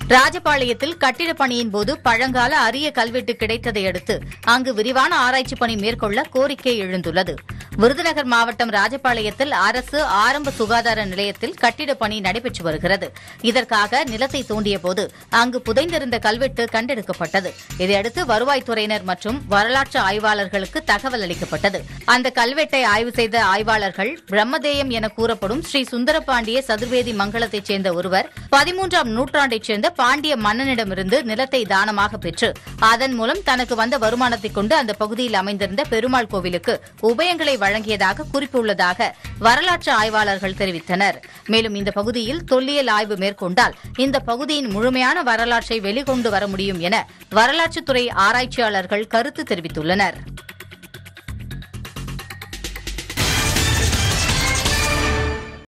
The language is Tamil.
ராஜபாளையத்தில் கட்டிடப் பணியின் போது பழங்கால அரிய கல்வெட்டு கிடைத்ததை அடுத்து அங்கு விரிவான ஆராய்ச்சி பணி மேற்கொள்ள கோரிக்கை எழுந்துள்ளது விருதுநகர் மாவட்டம் ராஜபாளையத்தில் அரசு ஆரம்ப சுகாதார நிலையத்தில் கட்டிடப் பணி நடைபெற்று வருகிறது இதற்காக நிலத்தை தோண்டியபோது அங்கு புதைந்திருந்த கல்வெட்டு கண்டெடுக்கப்பட்டது இதையடுத்து வருவாய்த்துறையினர் மற்றும் வரலாற்று ஆய்வாளர்களுக்கு தகவல் அளிக்கப்பட்டது அந்த கல்வெட்டை ஆய்வு செய்த ஆய்வாளர்கள் பிரம்மதேயம் என கூறப்படும் ஸ்ரீ சுந்தரபாண்டிய சதுர்வேதி மங்கலத்தைச் சேர்ந்த ஒருவர் பதிமூன்றாம் நூற்றாண்டைச் சேர்ந்த பாண்டிய மன்னனிடமிருந்து நிலத்தை தானமாக பெற்று அதன் மூலம் தனக்கு வந்த வருமானத்தைக் கொண்டு அந்த பகுதியில் அமைந்திருந்த பெருமாள் கோவிலுக்கு உபயங்களை வழங்கியதாக குறிப்புள்ளதாக வரலாற்று ஆய்வாளர்கள் தெரிவித்தனர் மேலும் இந்த பகுதியில் தொல்லியல் ஆய்வு மேற்கொண்டால் இந்த பகுதியின் முழுமையான வரலாற்றை வெளிக்கொண்டு வர முடியும் என வரலாற்றுத்துறை ஆராய்ச்சியாளர்கள் கருத்து தெரிவித்துள்ளனர்